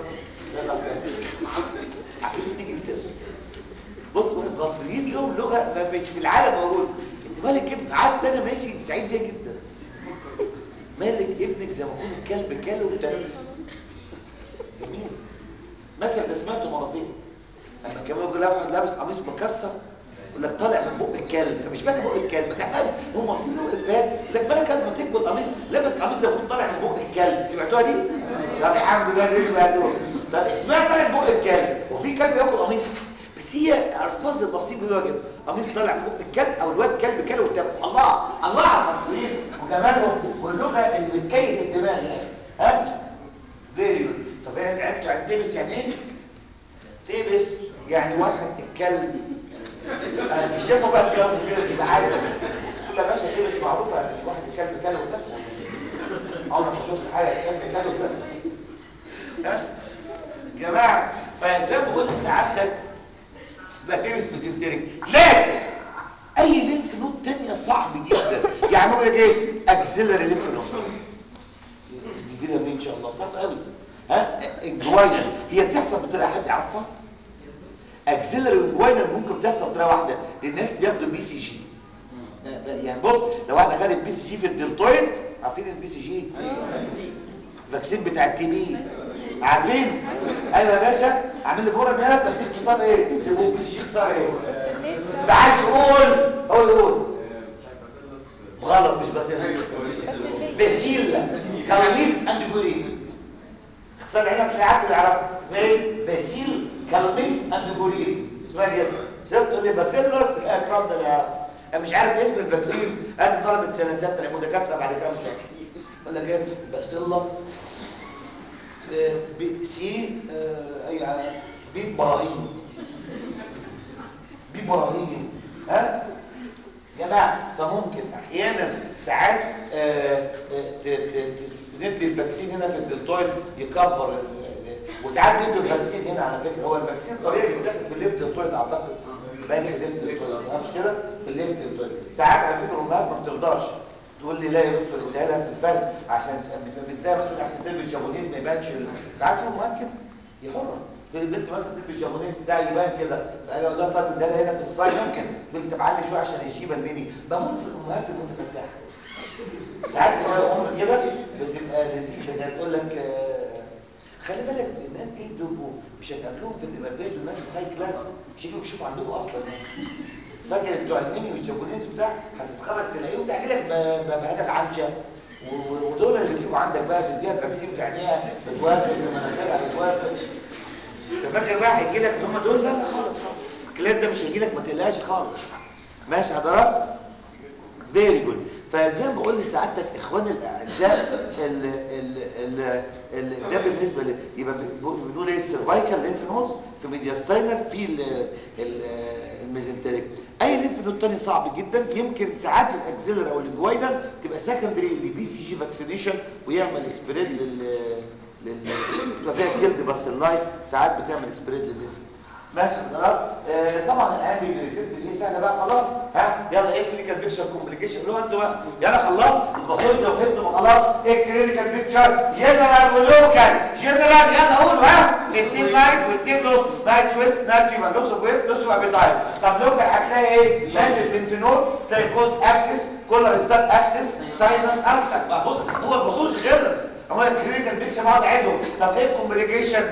عجبتني جدا بص المصريين لهم لغه ما فيش في العالم موجود انت مالك ابن قعدت انا ماشي سعيد بيها جدا مالك ابنك زي ما يكون الكلب كله وتافه جميل مثل ده سمعته مرتين لما كمان يقول واحد لابس قميص مكسر يقول لك طالع من بق الكلب طب مش معنى بق الكلب تعبان هم واصلين له افات يقول لك بالك لما تكبر القميص لابس قميص زي ما يكون طالع من بق الكلب سمعتوها دي؟ طب الحمد لله دي سمعتوها طب اسمها طالع من بق الكلب وفي كلب ياكل قميص بس هي الفاظ المصريين بيقولوها كده قميص طالع من بق الكلب او الواد كلب كلب وتافه الله الله على المصريين وجمالهم واللغه اللي بتكيف الدماغ يعني ها فيري جود طب عرفت عن تيبس يعني ايه تيبس يعني واحد الكلب مش شايفه بقى الكلب كده يبقى عادي تقول يا باشا تيبس معروفه يعني واحد الكلب كلب وتافه عمرك ما شفت حاجه الكلب كلب وتافه جماعه فزي ما بقول لسعادتك اسمها تيبس ميزنتريك لكن اي لينف نود تانية صعب جدا يعني هو ايه اكسلري لينف نود نجيبها منين ان شاء الله صعب قوي ها الجوينال هي بتحصل بطريقه حد يعرفها اكسلري والجوينال ممكن بتحصل بطريقه واحده للناس بياخدوا بي سي جي يعني بص لو واحده خدت بي سي جي في الدلتويد عارفين البي سي جي الفاكسين بتاع التي بي عارفين ايوه يا باشا عامل لي فورم هنا تديك اختصار ايه سيبوه بي سي جي اختصار ايه ده عايز يقول هو يقول غلط مش بس باسيل كالميت اند جورين اختصار هنا في عارف يعرف اسمها ايه باسيل كالميت اند جورين اسمها كده شفت تقول لي باسيلس اتفضل يا انا مش عارف اسم الفاكسين ادي طلبه سنه سته لما دكاتره بعد كده مش فاكسين ولا ايه باسيلس بي سي آه، اي بي براهين بي براهين ها جماعه فممكن احيانا ساعات آه، آه، ت- ت- ت- ندي الفاكسين هنا في الدلتويد يكبر ال- ال- وساعات ندي الفاكسين هنا على فكره هو الفاكسين طبيعي بيتاخد في الليفت دلتويد اعتقد باين في الليفت دلتويد مش كده في الليفت دلتويد ساعات على فكره الامهات ما بترضاش تقول لي لا يا دكتور اديها لها في الفرد عشان بتضايق تقول عشان تلبس جابونيز ما يبانش ال- ساعات في امهات كده هي حره تقول البنت مثلا تلبس جابونيز ده يبان كده فاجي اقول لها طب اديها لها هنا في الصاي ممكن تقول لي طب علي شويه عشان الجيبه الميني بموت في الامهات المتفتحه ساعات تلاقي ام كده بتبقى لذيذه كده تقول لك آه، خلي بالك الناس دي دول مش هتقابلوهم في الديباتات والناس الهاي كلاس مش هيجوا يكشفوا عندكم اصلا فاكر بتوع الانمي والجابونيز وبتاع هتتخرج تلاقيهم بتاع لك بهذا العنشه و- ودول اللي بيجيبوا عندك بقى تديها الفاكسين في عينيها بتوافق مناخيرها بتوافق انت فاكر بقى هيجي لك ان هم دول لا لا خالص خالص الكلام ده مش هيجي لك ما تقلقش خالص ماشي حضرتك فيري جود فزي ما بقول لسعادتك اخواني الاعزاء ال ال ال ال ده بالنسبه لي يبقى بن- بنقول ايه السيرفايكال لينف نودز في ميدياستاينر في ال- ال- الميزنتريك اي لينف نود تاني صعب جدا يمكن ساعات الاكزيلر او الجوينال تبقى سكندري لبي سي جي فاكسينيشن ويعمل سبريد لل لل تبقى فيها جلد بس اللايف ساعات بتعمل سبريد لللينف ماشي خلاص آه طبعا الان بالريسبت ايه سهله بقى خلاص ها يلا ايه كلينيكال بيكتشر كومبليكيشن اللي هو انتوا بقى يلا خلاص البطول لو فهمتوا خلاص ايه كلينيكال بيكتشر جنرال ولوكال جنرال يلا قولوا ها اثنين لايت واثنين لوس نايت ويت نايت يبقى لوس اوف ويت لوس اوف ابيتايت طب لوكال هتلاقي ايه مادة لينفينول تلاقي كود ابسس كولر ستات ابسس ساينس ابسس بقى بص هو البصوص خلص هو الكلينيكال بيكتشر بعض عيدهم طب ايه الكومبليكيشن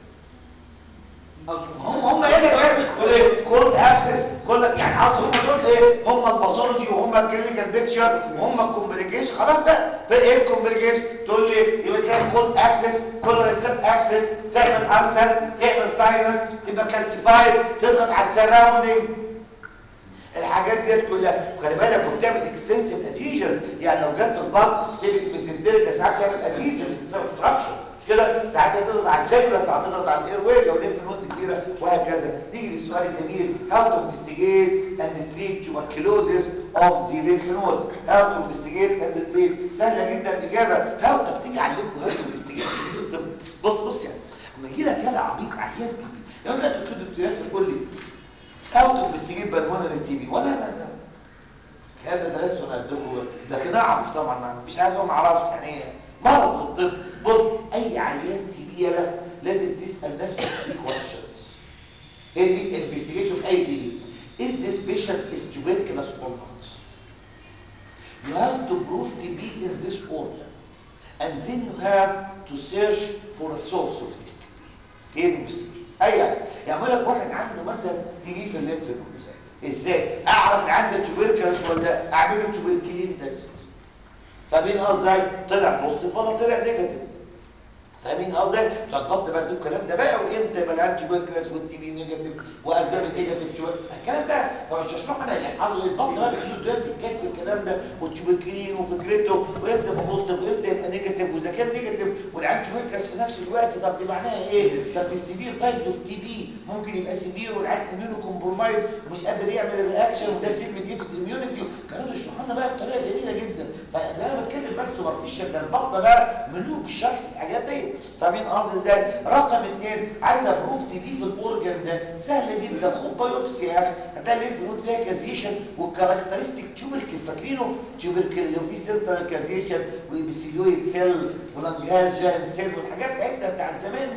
هم هم ايه اللي كولد ابسس كل يعني اصل هم دول ايه هم الباثولوجي وهم الكلينيكال بيكتشر وهم الكومبليكيشن خلاص بقى في ايه الكومبليكيشن تقول لي يبقى تلاقي كولد ابسس كولوريستات ابسس تعمل انسر تعمل ساينس تبقى كالسيفايد تضغط على السراوندنج الحاجات ديت كلها خلي بالك وبتعمل اكستنسيف اديشن يعني لو جت في البطن تلبس ميسنتريك ساعات تعمل اديشن سبستراكشن كده ساعات تضغط على الجايبه ساعات تضغط على الاير واي لو ليف نوتس كبيره وهكذا نيجي للسؤال الجميل هاو تو انفستيجيت اند تريت توبركلوزيس اوف ذا ليف نودز هاو تو انفستيجيت اند تريت سهله جدا الاجابه هاو تيجي علمكم هاو تو انفستيجيت بص بص يعني لما يجي لك يلا عبيط عيان تي بي لو انت دكتور دكتور ياسر قول لي هاو تو انفستيجيت بالمونري تي بي وانا انا هذا درسته انا ادوه لكن اعرف طبعا ما فيش حاجه ما اعرفش يعني ايه مرض في الطب بص اي عيان تي بي له لازم تسال نفسك في questions هي دي الانفستيجيشن اي دي is this patient is tuberculous or not you have to prove TB in this order and then you have to search for a source of this TB هي دي الانفستيجيشن اي يعني يعمل لك واحد عنده مثلا تي بي في الليمف نود ازاي اعرف ان عنده تيوبركلوس ولا اعمل له تيوبركلين تيست فاهمين قصدي طلع بوزيتيف ولا طلع نيجاتيف فاهمين قصدي اتلخبطت بقى الكلام ده بقى وامتى يبقى الانتي بيركلس والتي بي نيجاتيف واسباب النيجاتيف تيوبركلوس الكلام ده هو مش هشرحه انا يعني قصدي الضغط بقى في دلوقتي بيتكلم في الكلام ده والتيوبركلين وفكرته وامتى يبقى بوزيتيف وامتى يبقى نيجاتيف واذا كان نيجاتيف والانتي بيركلس في نفس الوقت طب دي معناها ايه طب في السيفير تايب اوف تي بي ممكن يبقى سيفير والعيان اميونو كومبرومايز ومش قادر يعمل الرياكشن وده سيل ميديتد اميونيتي كانوا يشرحوا لنا بقى بطريقه جميله جدا فده انا بتكلم بس سوبرفيشال ده البطه بقى ملوك الشرح الحاجات دي فاهمين قصدي ازاي رقم اثنين عايز ابروف تي بي في الاورجن ده سهل جدا خد بايوبسي يا اخي هتلاقي الليمف نود فيها كازيشن والكاركترستيك تيوبركل فاكرينه تيوبركل اللي فيه سنترال كازيشن وابيسيلويد سيل ولانجال جاينت سيل والحاجات بتاعتنا بتاعت زمان دي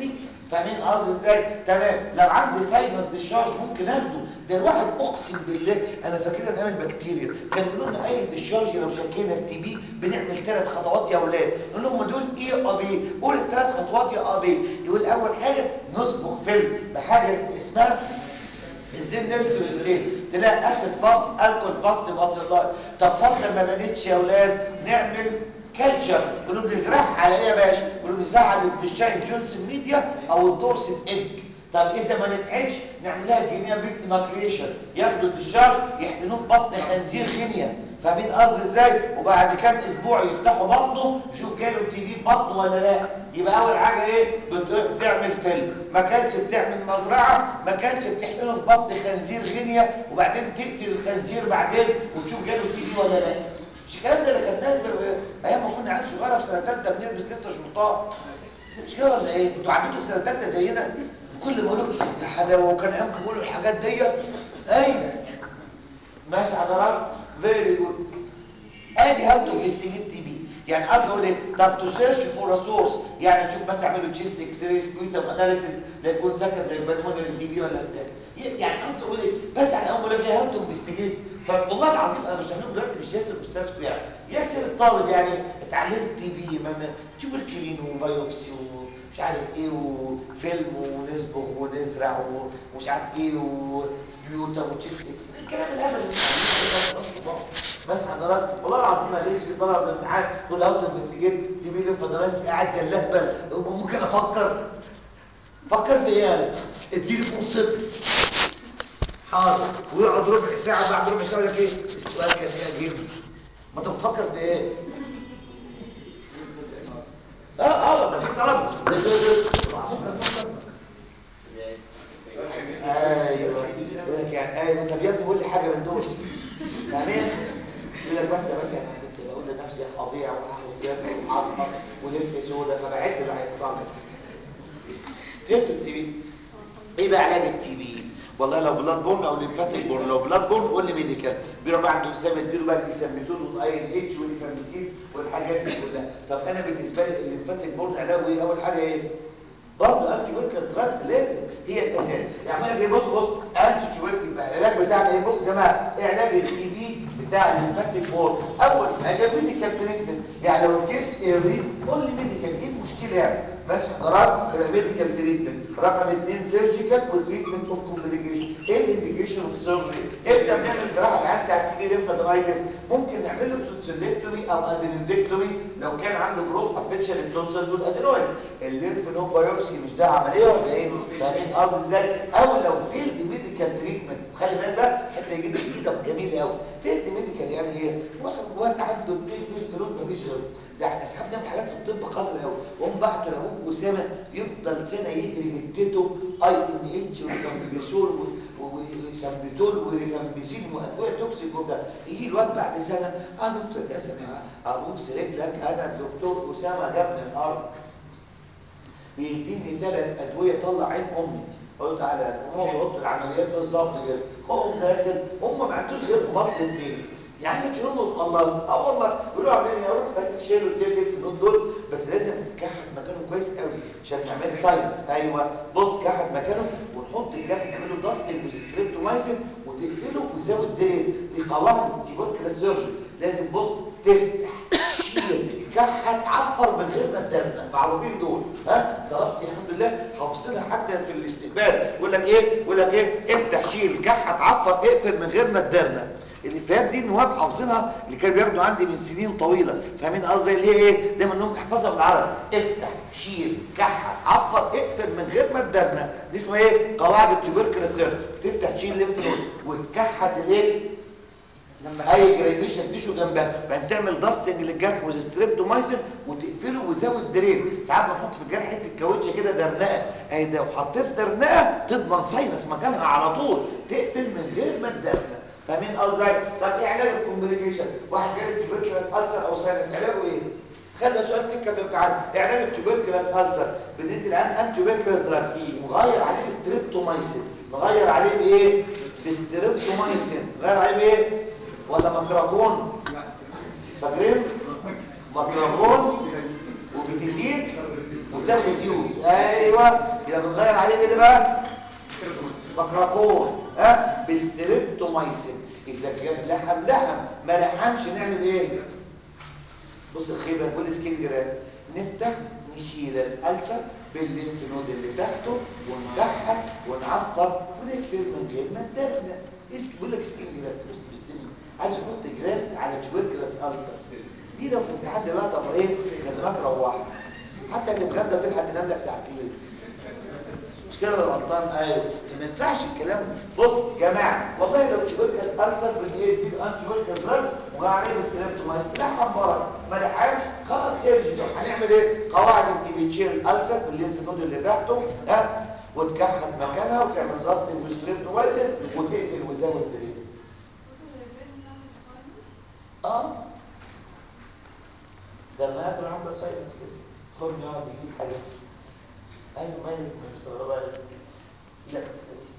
فاهمين قصدي ازاي تمام لو عندي ساينس ديشارج ممكن اخده ده الواحد اقسم بالله انا فاكرها من ايام البكتيريا كان يقولوا لنا اي ديشارج لو شكينا في تي بي بنعمل ثلاث خطوات يا اولاد نقول لهم دول ايه ا بي قول الثلاث خطوات يا ا بي يقول اول حاجه نصبغ فيلم بحاجه اسمها الزين نفسه ستيت تلاقي اسيد فاست الكول فاست باصيلاي طب فضلا ما بنتش يا اولاد نعمل كالتشر بنقول بنزرعها على ايه يا باشا بنقول بنزرعها على البشاين جونسون ميديا او الدورسن ايج طب اذا ما نفعتش نعملها جينيا بيك اناكليشن ياخدوا الدشار يحقنوه في بطن خنزير غينيا فاهمين قصدي ازاي وبعد كام اسبوع يفتحوا بطنه يشوف جاله تي بي بطنه ولا لا يبقى اول حاجه ايه بت- بتعمل فيلم ما كانش بتعمل مزرعه ما كانش بتحقنه في بطن خنزير غينيا وبعدين تقتل الخنزير بعدين وتشوف جاله تي بي ولا لا مش الكلام ده اللي خدناه ب- ب- ايام ما كنا عيال صغيره في سنه ثالثه بنلبس لسه شرطات مش كده ولا ايه انتوا عديتوا في سنه ثالثه زينا كل ما يقولوا يا حلاوه وكان ايامكم بيقولوا الحاجات ديت ايوه ماشي حضرتك فيري جود ادي هاو تو انفستيجيت تي بي يعني قصدي اقول ايه طب تو سيرش فور سورس يعني تشوف مثلا اعملوا تشيست اكس راي سكويتم اناليسيس ده يكون ذكر زي البلمونري تي بي ولا بتاع يعني قصدي اقول ايه بس على اول ما هاو تو انفستيجيت فوالله العظيم انا مش هعمله دلوقتي مش ياسر استاذكم يعني ياسر الطالب يعني اتعلمت تي بي ما تيوبركلين وبايوبسي ومش عارف ايه وفيلم ونصبغ ونزرع ومش عارف ايه وسبيوتم وتشيست اكس راي الكلام الهبل اللي بنعمله بس حضرتك والله العظيم ما ليش في طلب الامتحان تقول اوت انفستيجيت في مين فضلات قاعد زي اللهبل ممكن افكر فكر في ايه انا اديني فرصه حاضر ويقعد ربع ساعه بعد ربع ساعه يقول لك ايه السؤال كان ايه جيب ما انت بتفكر في ايه اه اه ده في طلب ممكن افكر ايوه يقول لك يعني ايوه طب يا ابني قول لي حاجه من دول فاهمين يقول لك بس يا باشا انا كنت بقول لنفسي هضيع وهحلق زفر وهصحى ولف سودا فبعدت بقى هيحصل لي فهمتوا التي بي ايه بقى علاج التي بي والله لو بلاد بورن او ليمفاتيك بورن لو بلاد بورن قول لي ميديكال بيروح بقى عنده اسامه اديله بقى الاساميتول والاي ان اتش والفاميسين والحاجات دي كلها طب انا بالنسبه لي الليمفاتيك بورن علاجه ايه اول حاجه ايه برضه انتي بيوتيك دراجز لازم هي الاساس يعمل لك ايه بص بص انتي بيوتيك بقى العلاج بتاعنا ايه بص يا جماعه ايه علاج التي بي بتاع الليمفاتيك بورن اول حاجه ميديكال تريتمنت يعني لو الكيس ايري قول لي ميديكال ايه المشكله يعني ماشي حضرتك يبقى ميديكال تريتمنت رقم اثنين سيرجيكال وتريتمنت اوف كومبليكيشن ايه الانديكيشن اوف سيرجري ابدا نعمل جراحه العيان بتاع التي بي ليمفادرايتس ممكن نعمل له تونسيلكتومي او ادينودكتومي لو كان عنده جروث افكشن التونسلز والادينويد الليمف نود بايوبسي مش ده عمليه ولا ايه فاهمين قصدي ازاي او لو فيلد ميديكال تريتمنت خلي بالك بقى حته جديده جديده جميله قوي فيلد ميديكال يعني ايه واحد واحد عنده اثنين فلوس مفيش غيره ده احنا اصحاب نعمل حاجات في الطب قذره قوي وهم بعتوا لاخوك اسامه يفضل سنه يجري بالتيتو اي ان اتش وكامبيسول وسامبيتول وريفامبيسين وادويه توكسيك وبتاع يجي الواد بعد سنه اه دكتور اسف ابوس رجلك انا الدكتور اسامه جابني الارض بيديني ثلاث ادويه طلع عين امي قلت على موضوع اوضه العمليات بالظبط كده هم داخل هم ما عندوش غير مصل اثنين يعني مش هم وتخلص اه والله يقولوا عاملين اروح فاتح شيلوا التلت في النود دول بس لازم تكحت مكانه كويس قوي عشان نعمل ساينس ايوه بص كحت مكانه ونحط الجرح نعمله داستنج وستريبتومايسين وتقفله وتزود دريل دي قواعد التيبوركل سيرجري لازم بص تفتح شيل كحت عفر من غير ما تدرنا معروفين دول ها طلبتي الحمد لله حافظينها حتى في الاستقبال يقول لك ايه يقول لك ايه افتح شيل كحت عفر اقفل من غير ما تدرنا الافيهات دي النواب حافظينها اللي كانوا بياخدوا عندي من سنين طويله فاهمين قصدي اللي هي ايه دايما انهم احفظها بالعربي افتح شيل كحت عفر اقفل من غير ما تدرنا دي اسمها ايه قواعد التوبركل تفتح تشيل ليمف نود وتكحت الايه لما اي جريبيشن تيشو جنبها بعدين تعمل داستنج للجرح وستريبتومايسين وتقفله وزود درين ساعات بنحط في الجرح حته كاوتشه كده درنقه اهي ده وحطيت درنقه تضمن ساينس مكانها على طول تقفل من غير ما تدرنق فاهمين قصدي طب ايه علاج الكومبليكيشن واحد جاله تيوبركلس السر او ساينس علاجه ايه خلي سؤال تكه في الامتحان ايه علاج التيوبركلس السر بندي الان ان تيوبركلس دراج نغير عليه ستريبتومايسين نغير عليه بايه بستريبتومايسين نغير عليه بايه ولا مكراكون فاكرين مكراكون وبتدين وسهل ديوز ايوه يبقى بنغير عليه ايه ده بقى مكركون ها بستريبتومايسين اذا كان لحم لحم ما لحمش نعمل ايه بص الخيبه كل سكين جرام نفتح نشيل الالسر بالليمف نود اللي تحته ونكحت ونعفر ونقفل من غير ما ندرنا بيقول لك سكين جرام بص بالسن عايز يحط جرافت على تبركلس السر دي لو في امتحان دلوقتي امر ايه لازمك روح حتى تتغدى وتلحق تنام لك ساعتين مش كده ولا غلطان ايوه ما ينفعش الكلام ده. بص يا جماعه والله لو تبركلس السر بالايه دي انتي تبركلس دراجز وعليه ستريبتومايسين لحم برك ما لحمش خلاص سيرجي هنعمل ايه قواعد انت بتشيل الالسر بالليمف نود اللي تحته ها وتكحت مكانها وتعمل ضغط وستريبتومايسين وتقفل وزاويه الدرين اه ده ما يقدر عنده ساينس كده خرج يقعد يجيب حاجات ايوه مالك مستغربه لا ما تسالنيش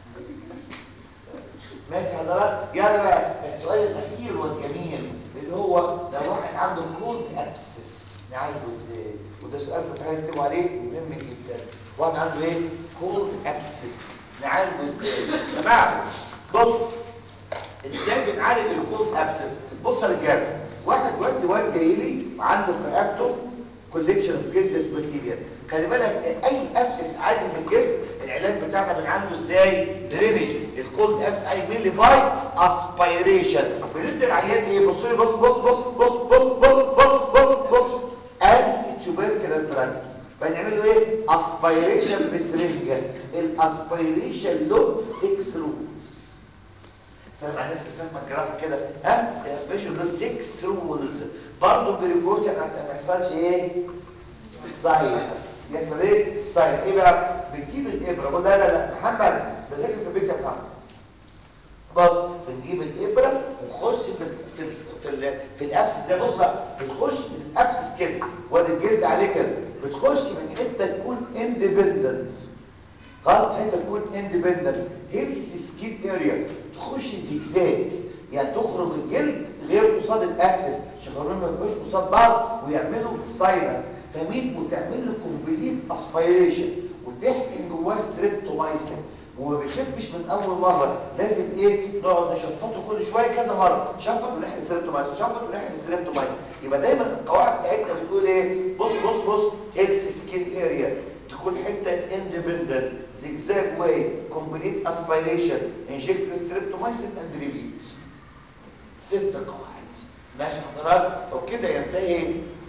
ماشي حضرتك يلا بقى السؤال الاخير والجميل اللي هو لو واحد عنده كولد ابسس نعالجه ازاي وده سؤال كنت عايز اكتبه عليه مهم جدا واحد عنده ايه كولد ابسس نعالجه ازاي يا جماعه بص ازاي بنعالج الكولد ابسس بص يا رجاله واحد واد واد جاي لي عنده في رقبته كوليكشن اوف كيزس ماتيريال خلي بالك اي ابسس عادي في الجسم العلاج بتاعنا بنعالجه ازاي درينج الكولد ابس اي ميلي باي اسبيريشن بندي العيان ايه بص لي بص بص بص بص بص بص بص بص بص انتي تيوبركلوز دراجز بنعمل له ايه اسبيريشن بسرنجه الاسبيريشن له 6 رولز سلام على الناس اللي فاهمه الجراحه كده ها الاسبيريشن له 6 رولز برضه بريكوشن عشان ما يحصلش ايه ساينس يحصل ايه ساينس ايه بقى بتجيب الابره بقول لا لا لا محمد بذاكر في البيت يا محمد بص بنجيب الابره ونخش في ال في ال في ال في الابسس ده بص بقى بتخش من الابسس كده وادي الجلد عليه كده بتخش من حته تكون اندبندنت خلاص حته تكون اندبندنت هيلث سكين اريا تخش زجزاج يعني تخرج الجلد غير قصاد الاكسس شغالين ما يبقوش قصاد بعض ويعملوا ساينس فمين وتعمل له كومبليت اسبيريشن وتحقن جواه ستريبتومايسين وما بيخفش من اول مره لازم ايه نقعد نشفطه كل شويه كذا مره شفط ونحقن ستريبتومايسين شفط ونحقن ستريبتومايسين يبقى دايما القواعد بتاعتنا بتقول ايه بص بص بص هيلث سكين اريا تكون حته اندبندنت زجزاج واي كومبليت اسبيريشن انجكت ستريبتومايسين اند ريبيت ست قواعد ماشي حضرتك وبكده ينتهي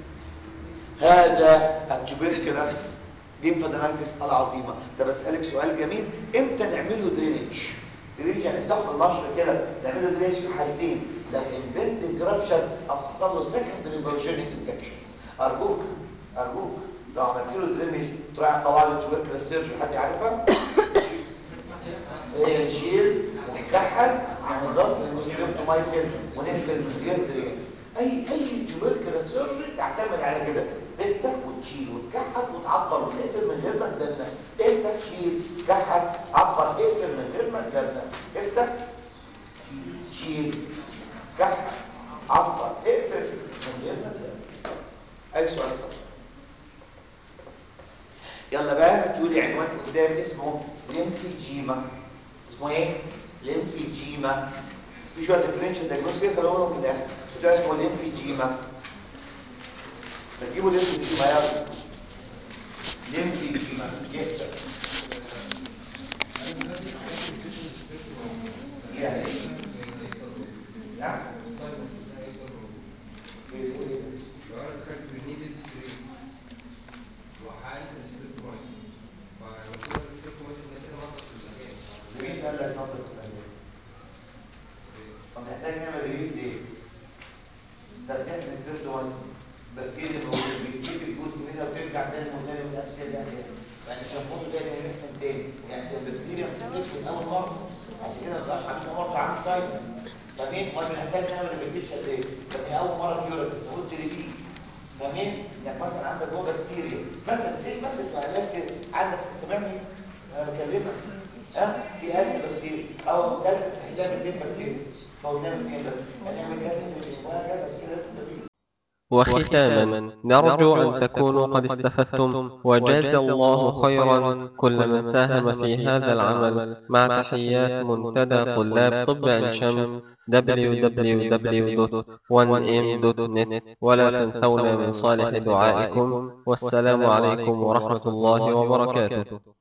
هذا التوبركلس ليمفادينايتس العظيمه ده بسالك سؤال جميل امتى نعمل له درينج درينج يعني نفتح له النشر كده نعمل له درينج في حالتين لو البنت جرابشن او حصل له سكندري فيرجينيك انفكشن ارجوك ارجوك لو عملت له درينج تراعي قواعد التوبركلس سيرجري حد يعرفها إيه، نشيل ونكحل نعمل ضغط للمستريبتومايسين ونقفل من غير درين اي اي تيوبركلس سيرجري تعتمد على كده تفتح وتشيل وتكحل وتعبر وتقفل من غير ما تدلع افتح شيل كحل عبر اقفل من غير ما تدلع افتح شيل كحل عبر اقفل من غير ما تدلع اي سؤال اتفضل يلا بقى هتقولي عنوان قدام اسمه ليمفيجيما اسمه ايه ليمفيجيما في شويه ديفرنشال دايجنوستيك كده خلوهم في الاخر ده اسمه ليمفيجيما تجيبوا ليمفيجيما يلا ليمفيجيما يس سر يعني نعم ايه تقول ايه لو انا دخلت بالنيدل ستريت وحقنت الستريبتومايسين فالمفروض الستريبتومايسين ده كده مربط في المكان مين قال لك نظره الأهلية؟ طب محتاج نعمل ريليز ليه؟ ده رجعت للستريبت وايز بكتيريا موجودة بتجيب الجزء منها وترجع تاني وتاني وتاني يعني يعني شفوته تاني هيحصل تاني يعني البكتيريا بتموت من اول مره عشان كده ما تبقاش عارف مره عامل سايت فمين ما بنحتاج نعمل ريبيتيشن ليه؟ لان اول مره كيورت قلت ريبيت فمين انك مثلا عندك جوه بكتيريا مثلا زي مثلا في علاج كده عندك سامعني انا بكلمك ها في ألف بكتيريا او ثلاث تحتاج اثنين بكتيريا او نعمل اثنين بس هنعمل ثلاث وهكذا كده لازم وختاما نرجو أن تكونوا قد استفدتم وجاز الله خيرا كل من ساهم في هذا العمل مع تحيات منتدى طلاب طب عين شمس www.1m.net ولا تنسونا من صالح دعائكم والسلام عليكم ورحمة الله وبركاته